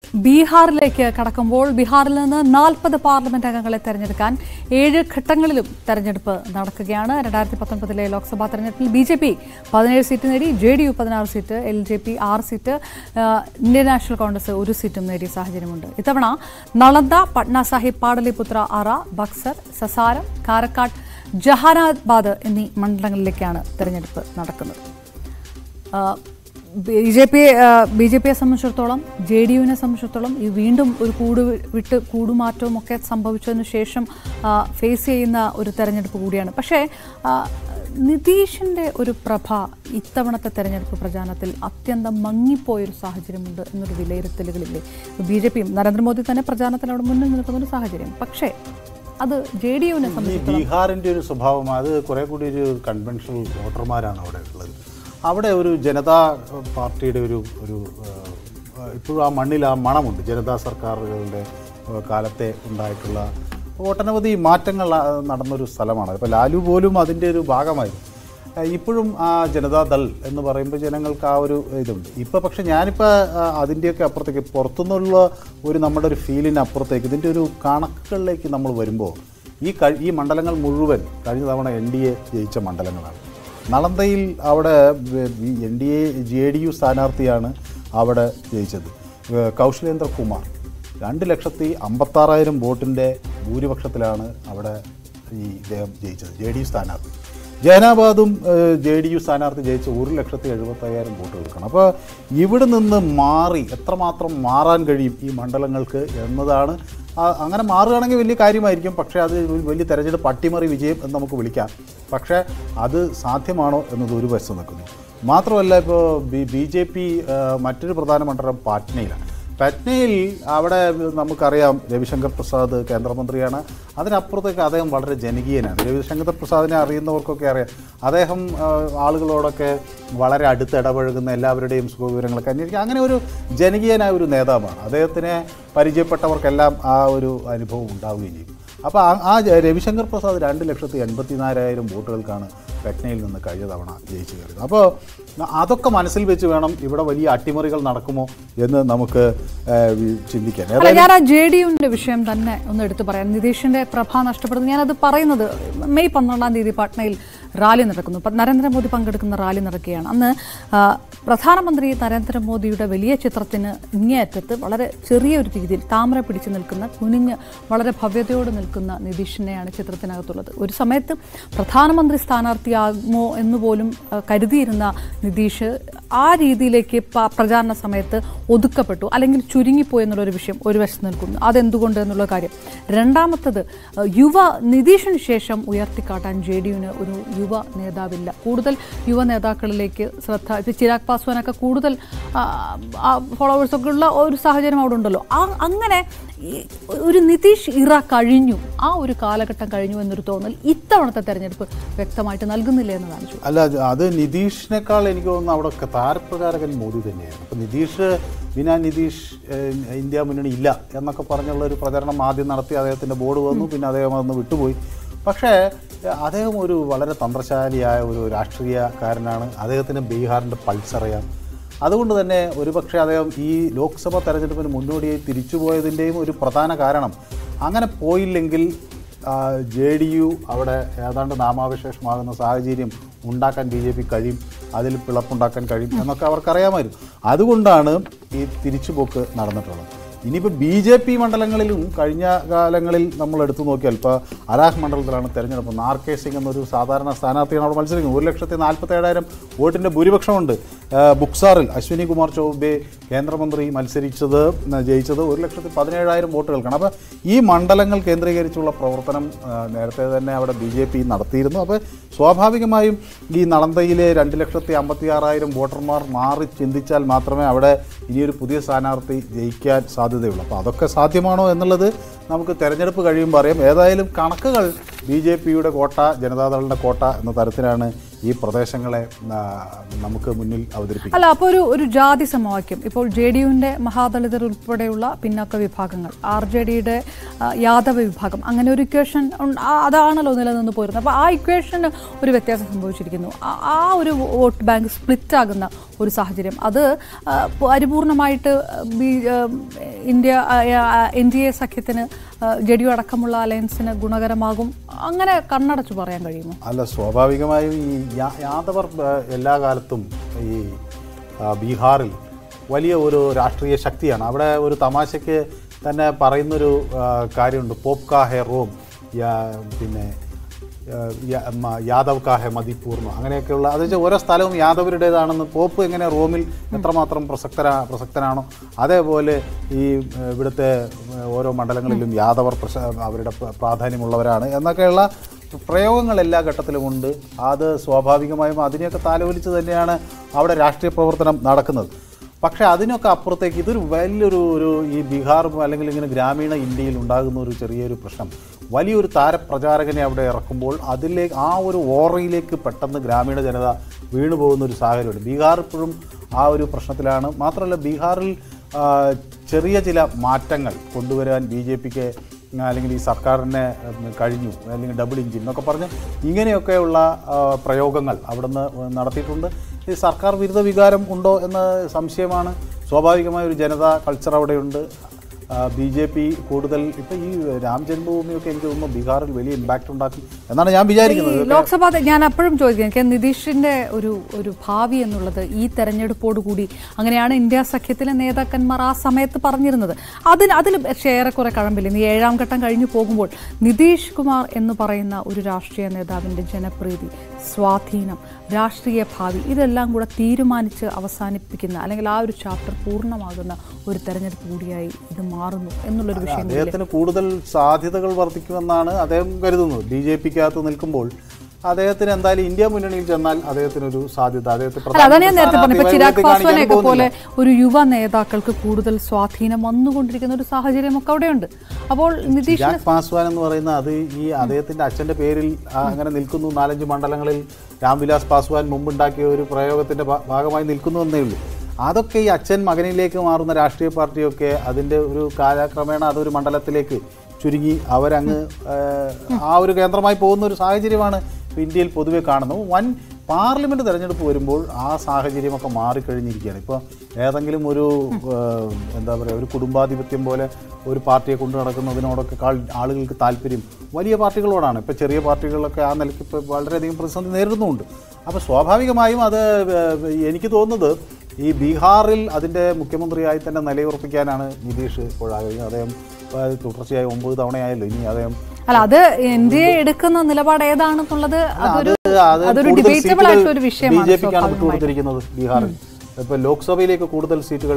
ബീഹാറിലേക്ക് കടക്കുമ്പോൾ ബീഹാറിൽ നിന്ന് നാൽപ്പത് പാർലമെന്റ് അംഗങ്ങളെ തെരഞ്ഞെടുക്കാൻ ഏഴ് ഘട്ടങ്ങളിലും തെരഞ്ഞെടുപ്പ് നടക്കുകയാണ് രണ്ടായിരത്തി പത്തൊൻപതിലെ ലോക്സഭാ തെരഞ്ഞെടുപ്പിൽ ബി ജെ പി പതിനേഴ് സീറ്റ് നേടി ജെ ഡി യു പതിനാറ് സീറ്റ് എൽ ജെ പി ആറ് സീറ്റ് ആ, ഇന്ത്യൻ നാഷണൽ കോൺഗ്രസ് ഒരു സീറ്റും നേടിയ സാഹചര്യമുണ്ട് ഇത്തവണ നളന്ദ പട്ന സാഹിബ് പാടലിപുത്ര അറ ബക്സർ സസാരം കാരക്കാട് ജഹാനാബാദ് എന്നീ മണ്ഡലങ്ങളിലേക്കാണ് തെരഞ്ഞെടുപ്പ് നടക്കുന്നത് B J P B J പിയെ സംബന്ധിച്ചിടത്തോളം ജെ ഡി യുവിനെ സംബന്ധിച്ചിടത്തോളം ഈ വീണ്ടും ഒരു കൂട് വിട്ട് കൂടുമാറ്റവും ഒക്കെ സംഭവിച്ചതിന് ശേഷം ആ, ഫേസ് ചെയ്യുന്ന ഒരു തെരഞ്ഞെടുപ്പ് കൂടിയാണ് പക്ഷേ ആ, നിതീഷിൻ്റെ ഒരു പ്രഭ ഇത്തവണത്തെ തെരഞ്ഞെടുപ്പ് പ്രചാരണത്തിൽ അത്യന്തം മങ്ങിപ്പോയൊരു സാഹചര്യമുണ്ട് എന്നൊരു വിലയിരുത്തലുകളില്ലേ ബി ജെ പിയും നരേന്ദ്രമോദി തന്നെ പ്രചാരണത്തിൽ അവിടെ മുന്നിൽ നിൽക്കുന്ന ഒരു സാഹചര്യം പക്ഷേ അത് ജെ ഡി യുവിനെ ഈ സംബന്ധിച്ചിടത്തോളം ബീഹാറിൻ്റെ ഒരു സ്വഭാവം അത് കുറെ കൂടി ഒരു കൺവെൻഷണൽ വോട്ടർമാരാണ് അവിടെ ഉള്ളത് അവിടെ ഒരു ജനതാ പാർട്ടിയുടെ ഒരു ഒരു ഏഹ്, ഇപ്പോഴും ആ മണ്ണിൽ ആ മണമുണ്ട് ജനതാ സർക്കാരുകളുടെ ഏഹ്, കാലത്തെ ഉണ്ടായിട്ടുള്ള ഒട്ടനവധി മാറ്റങ്ങൾ ആ, നടന്നൊരു സ്ഥലമാണ് ഇപ്പോൾ ലാലു പോലും അതിൻ്റെ ഒരു ഭാഗമായിരുന്നു ഏഹ്, ഇപ്പോഴും ആ ജനതാദൾ എന്ന് പറയുമ്പോൾ ജനങ്ങൾക്ക് ആ ഒരു ഇതുണ്ട് ഇപ്പോൾ പക്ഷേ ഞാനിപ്പോൾ അതിൻ്റെയൊക്കെ അപ്പുറത്തേക്ക് പുറത്തുനിന്നുള്ള ഒരു നമ്മുടെ ഒരു ഫീലിന് അപ്പുറത്തേക്ക് ഇതിൻ്റെ ഒരു കണക്കുകളിലേക്ക് നമ്മൾ വരുമ്പോൾ ഈ കഴി ഈ മണ്ഡലങ്ങൾ മുഴുവൻ കഴിഞ്ഞ തവണ എൻ ഡി എ ജയിച്ച മണ്ഡലങ്ങളാണ് നളന്തയിൽ അവിടെ N D A J D U സ്ഥാനാർത്ഥിയാണ് അവിടെ ജയിച്ചത് ഏഹ് കൗശലേന്ദ്ര കുമാർ രണ്ട് ലക്ഷത്തി അമ്പത്താറായിരം വോട്ടിൻ്റെ ഭൂരിപക്ഷത്തിലാണ് അവിടെ ഈ ഇദ്ദേഹം ജയിച്ചത് ജെ ഡി യു സ്ഥാനാർത്ഥി ജയനാബാദും ജെ ഡി യു സ്ഥാനാർത്ഥി ജയിച്ച ഒരു ലക്ഷത്തി എഴുപത്തയ്യായിരം വോട്ടുകൾക്കാണ് അപ്പോൾ ഇവിടെ നിന്ന് മാറി എത്രമാത്രം മാറാൻ കഴിയും ഈ മണ്ഡലങ്ങൾക്ക് എന്നതാണ് ആ- അങ്ങനെ മാറുകയാണെങ്കിൽ വലിയ കാര്യമായിരിക്കും പക്ഷേ അത് ഒരു വലിയ തെരഞ്ഞെടുപ്പ് അട്ടിമറി വിജയം എന്ന് നമുക്ക് വിളിക്കാം പക്ഷേ അത് സാധ്യമാണോ എന്നത് ഒരു വശത്ത് നിൽക്കുന്നു മാത്രമല്ല ഇപ്പോൾ ബി ബി ജെ പി മറ്റൊരു പ്രധാന മണ്ഡലം പാറ്റ്നയിലാണ് പറ്റ്നയിൽ അവിടെ നമുക്കറിയാം രവിശങ്കർ പ്രസാദ് കേന്ദ്രമന്ത്രിയാണ് അതിനപ്പുറത്തേക്ക് അദ്ദേഹം വളരെ ജനകീയനാണ് രവിശങ്കർ പ്രസാദിനെ അറിയുന്നവർക്കൊക്കെ അറിയാം അദ്ദേഹം ആ, ആളുകളോടൊക്കെ വളരെ അടുത്ത് ഇടപഴകുന്ന എല്ലാവരുടെയും സുഖവിവരങ്ങളൊക്കെ അന്വേഷിക്കുക അങ്ങനെ ഒരു ജനകീയനായ ഒരു നേതാവാണ് അദ്ദേഹത്തിനെ പരിചയപ്പെട്ടവർക്കെല്ലാം ആ ഒരു അനുഭവം ഉണ്ടാവുകയും ചെയ്യും അപ്പോൾ ആ- ആ ജ- രവിശങ്കർ പ്രസാദ് രണ്ട് ലക്ഷത്തി എൺപത്തി നാലായിരം വോട്ടുകൾക്കാണ് പറ്റ്നയിൽ നിന്ന് കഴിഞ്ഞ തവണ ജയിച്ചു കയറിയത് അപ്പോൾ അതൊക്കെ മനസ്സിൽ വെച്ച് വേണം ഇവിടെ വലിയ അട്ടിമറികൾ നടക്കുമോ എന്ന് നമുക്ക് ഏഹ്, വി- ചിന്തിക്കാൻ അല്ല ഏതായാലും ഞാൻ ആ ജെ ഡി യുവിന്റെ വിഷയം തന്നെ ഒന്ന് എടുത്തു പറയാം നിതീഷിന്റെ പ്രഭ നഷ്ടപ്പെടുന്നു ഞാനത് പറയുന്നത് മെയ് പന്ത്രണ്ടാം തീയതി പാട്നയിൽ റാലി നടക്കുന്നു പ- നരേന്ദ്രമോദി പങ്കെടുക്കുന്ന റാലി നടക്കുകയാണ് അന്ന് ആ, പ്രധാനമന്ത്രി നരേന്ദ്രമോദിയുടെ വലിയ ചിത്രത്തിന് ഇങ്ങേയറ്റത്ത് വളരെ ചെറിയൊരു രീതിയിൽ താമര പിടിച്ചു നിൽക്കുന്ന കുനിഞ്ഞ് വളരെ ഭവ്യതയോട് നിൽക്കുന്ന നിതീഷിനെയാണ് ചിത്രത്തിനകത്തുള്ളത് ഒരു സമയത്ത് പ്രധാനമന്ത്രി സ്ഥാനാർത്ഥിയാകുമോ എന്ന് പോലും ആ, കരുതിയിരുന്ന നിതീഷ് ആ രീതിയിലേക്ക് പ- പ്രചാരണ സമയത്ത് ഒതുക്കപ്പെട്ടു അല്ലെങ്കിൽ ചുരുങ്ങിപ്പോയി എന്നുള്ളൊരു വിഷയം ഒരു വശത്ത് നിൽക്കുന്നു അതെന്തുകൊണ്ട് എന്നുള്ള കാര്യം രണ്ടാമത്തത് ആ, യുവ നിതീഷിന് ശേഷം ഉയർത്തിക്കാട്ടാൻ ജെ ഡി യുവിന് ഒരു യുവ നേതാവില്ല കൂടുതൽ യുവ നേതാക്കളിലേക്ക് ശ്രദ്ധ ഇപ്പം ചിരാഗ് പാസ്വാനൊക്കെ കൂടുതൽ ഫോളോവേഴ്സൊക്കെ ഉള്ള ഒരു സാഹചര്യം അവിടെ ഉണ്ടല്ലോ ആ അങ്ങനെ ഈ ഒരു നിതീഷ് ഇറ കഴിഞ്ഞു ആ ഒരു കാലഘട്ടം കഴിഞ്ഞു എന്നൊരു തോന്നൽ ഇത്തവണത്തെ തെരഞ്ഞെടുപ്പ് വ്യക്തമായിട്ട് നൽകുന്നില്ല എന്നതാണ് ചോദ്യം അല്ല അത് അത് നിതീഷിനേക്കാൾ എനിക്ക് തോന്നുന്നു അവിടെ ഒക്കെ താരപ്രചാരകൻ മോദി തന്നെയാണ് അപ്പോൾ നിതീഷ് ബിനാ നിതീഷ് ഏഹ്, ഇന്ത്യ മുന്നണി ഇല്ല എന്നൊക്കെ പറഞ്ഞുള്ള ഒരു പ്രചരണം ആദ്യം നടത്തി അദ്ദേഹത്തിൻ്റെ ബോർഡ് വന്നു പിന്നെ അദ്ദേഹം അതൊന്ന് വിട്ടുപോയി പക്ഷേ ഏഹ്, അദ്ദേഹം ഒരു വളരെ തന്ത്രശാലിയായ ഒരു രാഷ്ട്രീയക്കാരനാണ് അദ്ദേഹത്തിന് ബീഹാറിൻ്റെ പൾസ് അറിയാം അതുകൊണ്ട് തന്നെ ഒരുപക്ഷെ അദ്ദേഹം ഈ ലോക്സഭ തെരഞ്ഞെടുപ്പിന് മുന്നോടിയായി തിരിച്ചുപോയതിൻ്റെയും ഒരു പ്രധാന കാരണം അങ്ങനെ പോയില്ലെങ്കിൽ ജെ ഡി യു അവിടെ ഏതാണ്ട് നാമാവശേഷമാകുന്ന സാഹചര്യം ഉണ്ടാക്കാൻ ബി ജെ പി കഴിയും അതിൽ പിളപ്പുണ്ടാക്കാൻ കഴിയും എന്നൊക്കെ അവർക്കറിയാമായിരുന്നു അതുകൊണ്ടാണ് ഈ തിരിച്ചുപോക്ക് നടന്നിട്ടുള്ളത് ഇനിയിപ്പോൾ ബി ജെ പി മണ്ഡലങ്ങളിലും കഴിഞ്ഞ കാലങ്ങളിൽ നമ്മൾ എടുത്തു നോക്കിയാൽ ഇപ്പോൾ അലാഹ് മണ്ഡലത്തിലാണ് തെരഞ്ഞെടുപ്പ് ആർ കെ സിംഗ് എന്നൊരു സാധാരണ സ്ഥാനാർത്ഥിയാണ് അവിടെ മത്സരിക്കുന്നത് ഒരു ലക്ഷത്തി നാൽപ്പത്തി ഏഴായിരം വോട്ടിൻ്റെ ഭൂരിപക്ഷമുണ്ട് ആ, ബുക്സാറിൽ അശ്വിനി കുമാർ ചൗബെ കേന്ദ്രമന്ത്രി മത്സരിച്ചത് ഉം, ജയിച്ചത് ഒരു ലക്ഷത്തി പതിനേഴായിരം വോട്ടുകൾക്കാണ് അപ്പോൾ ഈ മണ്ഡലങ്ങൾ കേന്ദ്രീകരിച്ചുള്ള പ്രവർത്തനം ആ, നേരത്തെ തന്നെ അവിടെ ബി ജെ പി നടത്തിയിരുന്നു അപ്പോൾ സ്വാഭാവികമായും ഈ നളന്തയിലെ രണ്ട് ലക്ഷത്തി അമ്പത്തി ആറായിരം വോട്ടർമാർ മാറി ചിന്തിച്ചാൽ മാത്രമേ അവിടെ ഇനിയൊരു പുതിയ സ്ഥാനാർത്ഥി ജയിക്കാൻ സാധ്യതയുള്ളൂ അപ്പോൾ അതൊക്കെ സാധ്യമാണോ എന്നുള്ളത് നമുക്ക് തെരഞ്ഞെടുപ്പ് കഴിയുമ്പോൾ അറിയാം ഏതായാലും കണക്കുകൾ ബി ജെ പിയുടെ കോട്ട ജനതാദളിൻ്റെ കോട്ട എന്ന തരത്തിലാണ് ഈ പ്രദേശങ്ങളെ ആ, നമുക്ക് മുന്നിൽ അവതരിപ്പിക്കും അല്ല അപ്പോൾ ഒരു ഒരു ജാതി സമവാക്യം ഇപ്പോൾ ജെ ഡി യുവിൻ്റെ മഹാദളിതർ ഉൾപ്പെടെയുള്ള പിന്നാക്ക വിഭാഗങ്ങൾ ആർ ജെ ഡിയുടെ യാദവ വിഭാഗം അങ്ങനെ ഒരു ഇക്വേഷൻ അതാണല്ലോ നിലനിന്ന് പോരുന്നത് അപ്പോൾ ആ ഇക്വേഷന് ഒരു വ്യത്യാസം സംഭവിച്ചിരിക്കുന്നു ആ- ആ ഒരു വോട്ട് ബാങ്ക് സ്പ്ലിറ്റ് ആകുന്ന ഒരു സാഹചര്യം അത് ആ, പരിപൂർണമായിട്ട് ബി ആ, ഇന്ത്യ എൻ ഡി എ സഖ്യത്തിന് ജെ ഡി യു അടക്കമുള്ള അലയൻസിന് ഗുണകരമാകും അങ്ങനെ കണ്ണടച്ചു പറയാൻ കഴിയുമോ അല്ല സ്വാഭാവികമായും ഈ യാ- യാദവർ ആ, എല്ലാ കാലത്തും ഈ ആ, ബീഹാറിൽ വലിയ ഒരു രാഷ്ട്രീയ ശക്തിയാണ് അവിടെ ഒരു തമാശയ്ക്ക് തന്നെ പറയുന്നൊരു ആ, കാര്യമുണ്ട് പോപ്പ് കാ ഹെ റോം യാ- പിന്നെ ആ, യ- മ- യാദവ് കാ ഹെ മതിപൂർണ്ണ അങ്ങനെയൊക്കെയുള്ള അത് വെച്ചാൽ ഓരോ സ്ഥലവും യാദവരുടേതാണെന്ന് പോപ്പ് എങ്ങനെ റോമിൽ എത്രമാത്രം പ്രസക്തരാ പ്രസക്തനാണോ അതേപോലെ ഈ ആ, ഇവിടുത്തെ ആ, ഓരോ മണ്ഡലങ്ങളിലും യാദവർ പ്രശ അവരുടെ പ്ര- പ്രാധാന്യമുള്ളവരാണ് എന്നൊക്കെയുള്ള പ്രയോഗങ്ങൾ എല്ലാ ഘട്ടത്തിലുമുണ്ട് അത് സ്വാഭാവികമായും അതിനെയൊക്കെ താലോലിച്ച് തന്നെയാണ് അവിടെ രാഷ്ട്രീയ പ്രവർത്തനം നടക്കുന്നത് പക്ഷേ അതിനൊക്കെ അപ്പുറത്തേക്ക് ഇതൊരു വലിയൊരു ഒരു ഈ ബീഹാർ അല്ലെങ്കിൽ ഇങ്ങനെ ഗ്രാമീണ ഇന്ത്യയിൽ ഉണ്ടാകുന്ന ഒരു ചെറിയൊരു പ്രശ്നം വലിയൊരു താരപ്രചാരകനെ അവിടെ ഇറക്കുമ്പോൾ അതിലേക്ക് ആ ഒരു ഓറയിലേക്ക് പെട്ടെന്ന് ഗ്രാമീണ ജനത വീണു പോകുന്ന ഒരു സാഹചര്യമുണ്ട് ബീഹാർ ഇപ്പോഴും ആ ഒരു പ്രശ്നത്തിലാണ് മാത്രമല്ല ബീഹാറിൽ ആ, ചെറിയ ചില മാറ്റങ്ങൾ കൊണ്ടുവരാൻ ബി ജെ പിക്ക് അല്ലെങ്കിൽ ഈ സർക്കാരിനെ ഉം, കഴിഞ്ഞു അല്ലെങ്കിൽ ഡബിൾ ഇഞ്ചിൻ എന്നൊക്കെ പറഞ്ഞ് ഇങ്ങനെയൊക്കെയുള്ള ആ, പ്രയോഗങ്ങൾ അവിടുന്ന് നടത്തിയിട്ടുണ്ട് ഈ സർക്കാർ വിരുദ്ധ വികാരം ഉണ്ടോ എന്ന സംശയമാണ് സ്വാഭാവികമായ ഒരു ജനതാ കൾച്ചർ അവിടെയുണ്ട് ബി ജെ പി കൂടുതൽ ഇപ്പം ഈ രാം ജന്മഭൂമിയൊക്കെ എനിക്ക് തോന്നുന്നു ബീഹാറിൽ വലിയ ഇമ്പാക്റ്റ് ഉണ്ടാക്കും എന്നാണ് ഞാൻ വിചാരിക്കുന്നത് ഈ ലോക്സഭാ തെ- ഞാൻ അപ്പോഴും ചോദിക്കാം എനിക്ക് നിതീഷിന്റെ ഒരു ഒരു ഭാവി എന്നുള്ളത് ഈ തെരഞ്ഞെടുപ്പോട് കൂടി അങ്ങനെയാണ് ഇന്ത്യ സഖ്യത്തിലെ നേതാക്കന്മാർ ആ സമയത്ത് പറഞ്ഞിരുന്നത് അതിന് അതിൽ ഏറെക്കുറെ കഴമ്പില്ല ഈ ഏഴാം ഘട്ടം കഴിഞ്ഞു പോകുമ്പോൾ നിതീഷ് കുമാർ എന്ന് പറയുന്ന ഒരു രാഷ്ട്രീയ നേതാവിന്റെ ജനപ്രീതി സ്വാധീനം രാഷ്ട്രീയ ഭാവി ഇതെല്ലാം കൂടെ തീരുമാനിച്ച് അവസാനിപ്പിക്കുന്ന അല്ലെങ്കിൽ ആ ഒരു ചാപ്റ്റർ പൂർണ്ണമാകുന്ന ഒരു തെരഞ്ഞെടുപ്പ് കൂടിയായി ഇത് മാറുന്നു എന്നുള്ളൊരു വിഷയം അദ്ദേഹത്തിന് കൂടുതൽ സാധ്യതകൾ വർദ്ധിക്കുമെന്നാണ് അദ്ദേഹം കരുതുന്നത് ബി ജെ പിക്കകത്ത് നിൽക്കുമ്പോൾ അദ്ദേഹത്തിന് എന്തായാലും ഇന്ത്യ മുന്നണിയിൽ ചെന്നാൽ അദ്ദേഹത്തിനൊരു സാധ്യത അദ്ദേഹത്തെ അല്ല അതാണ് ഞാൻ നേരത്തെ പറഞ്ഞു ഇപ്പൊ സ്ഥാനാർത്ഥിയായി ചിരാഗ് ഉയർത്തി കാണിക്കാൻ പാസ്വാനെയൊക്കെ പോലെ പോകുന്നില്ല. ഒരു യുവ നേതാക്കൾക്ക് കൂടുതൽ സ്വാധീനം വന്നുകൊണ്ടിരിക്കുന്ന ഒരു സാഹചര്യമൊക്കെ അവിടെയുണ്ട് അപ്പോൾ നിതീഷ് ജാക്ക് പാസ്വാൻ എന്ന് പറയുന്ന അത് ഈ അദ്ദേഹത്തിന്റെ അച്ഛന്റെ പേരിൽ ആ, അങ്ങനെ നിൽക്കുന്നു നാലഞ്ച് മണ്ഡലങ്ങളിൽ രാംവിലാസ് പാസ്വാൻ മുമ്പുണ്ടാക്കിയ ഒരു പ്രയോഗത്തിന്റെ ഭാ- ഭാഗമായി നിൽക്കുന്നു എന്നേ ഉള്ളൂ അതൊക്കെ ഈ അച്ഛൻ മകനിലേക്ക് മാറുന്ന രാഷ്ട്രീയ പാർട്ടിയൊക്കെ അതിന്റെ ഒരു കാലക്രമേണ അതൊരു മണ്ഡലത്തിലേക്ക് ചുരുങ്ങി അവരങ്ങ് ആ, ആ ഒരു കേന്ദ്രമായി പോകുന്ന ഒരു സാഹചര്യമാണ് ഇപ്പൊ ഇന്ത്യയിൽ പൊതുവെ കാണുന്നത് വൻ പാർലമെന്റ് തെരഞ്ഞെടുപ്പ് വരുമ്പോൾ ആ സാഹചര്യമൊക്കെ മാറിക്കഴിഞ്ഞിരിക്കുകയാണ് ഇപ്പോൾ ഏതെങ്കിലും ഒരു ഏഹ്, എന്താ പറയുക ഒരു കുടുംബാധിപത്യം പോലെ ഒരു പാർട്ടിയെ കൊണ്ടു നടക്കുന്നതിനോടൊക്കെ കാൾ- ആളുകൾക്ക് താല്പര്യം വലിയ പാർട്ടികളോടാണ് ഇപ്പോൾ ചെറിയ പാർട്ടികളൊക്കെ ആ നിലയ്ക്ക് ഇപ്പോൾ വളരെയധികം പ്രതിസന്ധി നേരിടുന്നുമുണ്ട് അപ്പോൾ സ്വാഭാവികമായും അത് ഏഹ്, എനിക്ക് തോന്നുന്നത് ഈ ബീഹാറിൽ അതിൻ്റെ മുഖ്യമന്ത്രിയായി തന്നെ നിലയുറപ്പിക്കാനാണ് നിതീഷ് ഇപ്പോഴാകുന്നത് അദ്ദേഹം ഏഹ്, തുടർച്ചയായി ഒമ്പത് തവണയായല്ലോ ഇനി അദ്ദേഹം അല്ല അത് ഇന്ത്യ എടുക്കുന്ന നിലപാട് ഏതാണെന്നുള്ളത് അതൊരു അത് അതൊരു കൂടുതൽ ഡിബേറ്റബിൾ ആയിട്ടുള്ള ഒരു ബി വിഷയമാണ് ജെ പിക്കാണ് സ്വാഭാവികമായിട്ടും. വിട്ടുകൊടുത്തിരിക്കുന്നത് ബീഹാറിൽ ഇപ്പോൾ ലോക്സഭയിലേക്ക് കൂടുതൽ സീറ്റുകൾ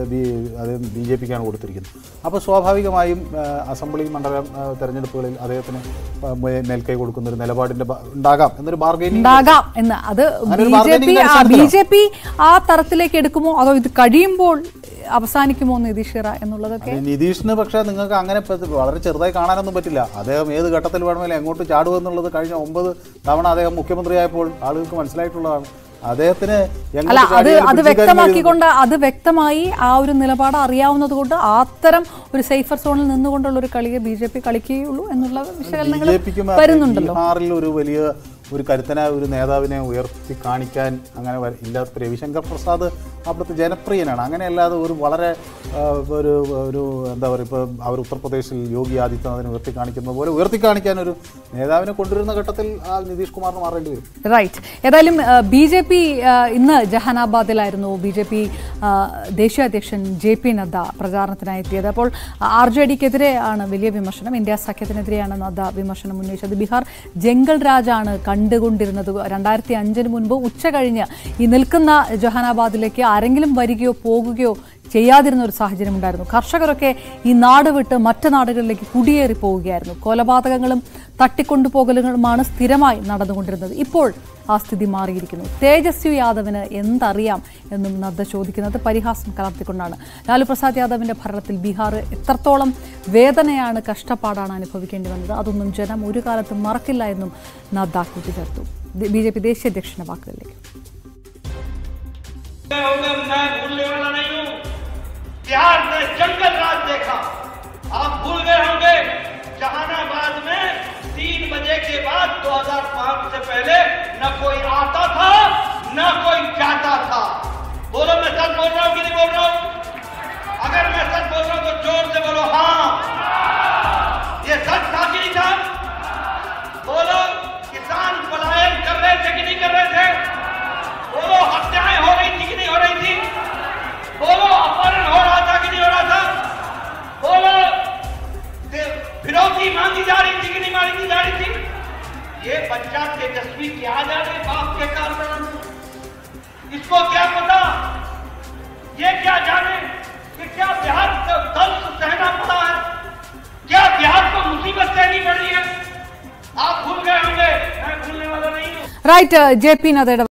ബി ജെ പിക്കാണ് കൊടുത്തിരിക്കുന്നത് അപ്പോൾ സ്വാഭാവികമായും ആ, അസംബ്ലി മണ്ഡലം ആ, തെരഞ്ഞെടുപ്പുകളിൽ അദ്ദേഹത്തിന് ആ, മേ- മേൽക്കൈ കൊടുക്കുന്ന ഒരു നിലപാടിന്റെ ബ- ഉണ്ടാകാം എന്നൊരു ബാർഗൈനിങ് ഉണ്ടാകാം എന്ന് അത് അങ്ങനൊരു B J bargaining P B അടിസ്ഥാനത്തിലാണ്. ജെ പി ആ തരത്തിലേക്ക് എടുക്കുമോ അതോ ഇത് കഴിയുമ്പോൾ അവസാനിക്കുമോ നിതീഷ് റാ എന്നുള്ളതൊക്കെ അത് നിതീഷിന് പക്ഷേ നിങ്ങൾക്ക് അങ്ങനെ ഇപ്പൊ ഇത് വളരെ ചെറുതായി കാണാനൊന്നും പറ്റില്ല അദ്ദേഹം ഏത് ഘട്ടത്തിൽ വേണമെങ്കിലും എങ്ങോട്ട് ചാടുമെന്നുള്ളത് കഴിഞ്ഞ ഒമ്പത് തവണ അദ്ദേഹം മുഖ്യമന്ത്രിയായപ്പോൾ ആളുകൾക്ക് മനസ്സിലായിട്ടുള്ളതാണ് അദ്ദേഹത്തിന് അല്ല എങ്ങോട്ട് അത് ചാടിയാലും അത് പിടിച്ച് കയറി വ്യക്തമാക്കിക്കൊണ്ട് അത് വ്യക്തമായി ആ ഒരു നിലപാട് അറിയാവുന്നത് കൊണ്ട് അത്തരം ഒരു സേഫർ സോണിൽ നിന്നുകൊണ്ടുള്ള ഒരു കളിയെ ബി ജെ പി കളിക്കുകയുള്ളൂ എന്നുള്ള വിശകലനങ്ങൾ ബിജെപിക്കും വരുന്നുണ്ടല്ലോ ബീഹാറിൽ ഒരു വലിയ ഒരു കരുത്തനായ ഒരു നേതാവിനെ ഉയർത്തി കാണിക്കാൻ അങ്ങനെ വ- ഇല്ലാത്ത രവിശങ്കർ പ്രസാദ് അവിടുത്തെ ജനപ്രിയനാണ് അങ്ങനെയല്ലാതെ ഒരു വളരെ ആ, ഒരു ഒരു എന്താ പറയുക ഇപ്പോൾ അവർ ഉത്തർപ്രദേശിൽ യോഗി ആദിത്യനാഥിനെ ഉയർത്തി കാണിക്കുന്ന പോലെ ഉയർത്തി കാണിക്കാൻ ഒരു നേതാവിനെ കൊണ്ടുവരുന്ന ഘട്ടത്തിൽ ആ നിതീഷ് കുമാറിന് മാറേണ്ടി വരും റൈറ്റ് ഏതായാലും ബി ജെ പി ഇന്ന് ജഹാനാബാദിലായിരുന്നു ബി ജെ പി ദേശീയ അധ്യക്ഷൻ ജെ പി നദ്ദ പ്രചാരണത്തിനായി എത്തിയത് അപ്പോൾ ആർ ജെ ഡിക്കെതിരെ ആണ് വലിയ വിമർശനം ഇന്ത്യ സഖ്യത്തിനെതിരെയാണ് നദ്ദ വിമർശനം ഉന്നയിച്ചത് ബീഹാർ ജംഗൽ രാജാണ് കണ്ടുകൊണ്ടിരുന്നത് രണ്ടായിരത്തി അഞ്ചിന് മുൻപ് ഉച്ച കഴിഞ്ഞ് ഈ നിൽക്കുന്ന ജഹാനാബാദിലേക്ക് ആരെങ്കിലും വരികയോ പോകുകയോ ചെയ്യാതിരുന്ന ഒരു സാഹചര്യം ഉണ്ടായിരുന്നു കർഷകരൊക്കെ ഈ നാട് വിട്ട് മറ്റ് നാടുകളിലേക്ക് കുടിയേറി പോവുകയായിരുന്നു കൊലപാതകങ്ങളും തട്ടിക്കൊണ്ടുപോകലുകളുമാണ് സ്ഥിരമായി നടന്നുകൊണ്ടിരുന്നത് ഇപ്പോൾ ആ സ്ഥിതി മാറിയിരിക്കുന്നു തേജസ്വി യാദവിന് എന്തറിയാം എന്നും നദ്ദ ചോദിക്കുന്നത് പരിഹാസം കലർത്തിക്കൊണ്ടാണ് ലാലു പ്രസാദ് യാദവിന്റെ ഭരണത്തിൽ ബീഹാർ എത്രത്തോളം വേദനയാണ് കഷ്ടപ്പാടാണ് അനുഭവിക്കേണ്ടി വന്നത് അതൊന്നും ജനം ഒരു കാലത്തും മറക്കില്ല എന്നും നദ്ദ കൂട്ടിച്ചേർത്തു ബി ജെ പി ദേശീയ അധ്യക്ഷന്റെ വാക്കുകളിലേക്ക് होंगे मैं भूलने वाला नहीं हूँ बिहार में जंगल राज देखा आप भूल गए होंगे जहानाबाद में तीन बजे के बाद 2005 से पहले न कोई आता था न कोई जाता था बोलो मैं सच बोल रहा हूँ कि नहीं बोल रहा हूँ अगर मैं सच बोल रहा हूँ तो जोर से बोलो हाँ ये सच था कि नहीं था बोलो किसान पलायन कर रहे थे कि नहीं कर रहे थे बोलो हत्याएं हो रही थी कि नहीं हो रही थी बोलो अपहरण हो रहा था कि नहीं हो रहा था बोलो ते- फिरौती मांगी जा रही थी कि नहीं मांगी जा रही थी ये बच्चा तेजस्वी क्या जाने बाप के कारण इसको क्या पता ये क्या जाने कि क्या बिहार का दर्द सहना पड़ा है क्या बिहार को मुसीबत सहनी पड़ी है आप भूल गए होंगे मैं भूलने वाला नहीं हूँ റൈറ്റ് ജെ പി നദ്ദയുടെ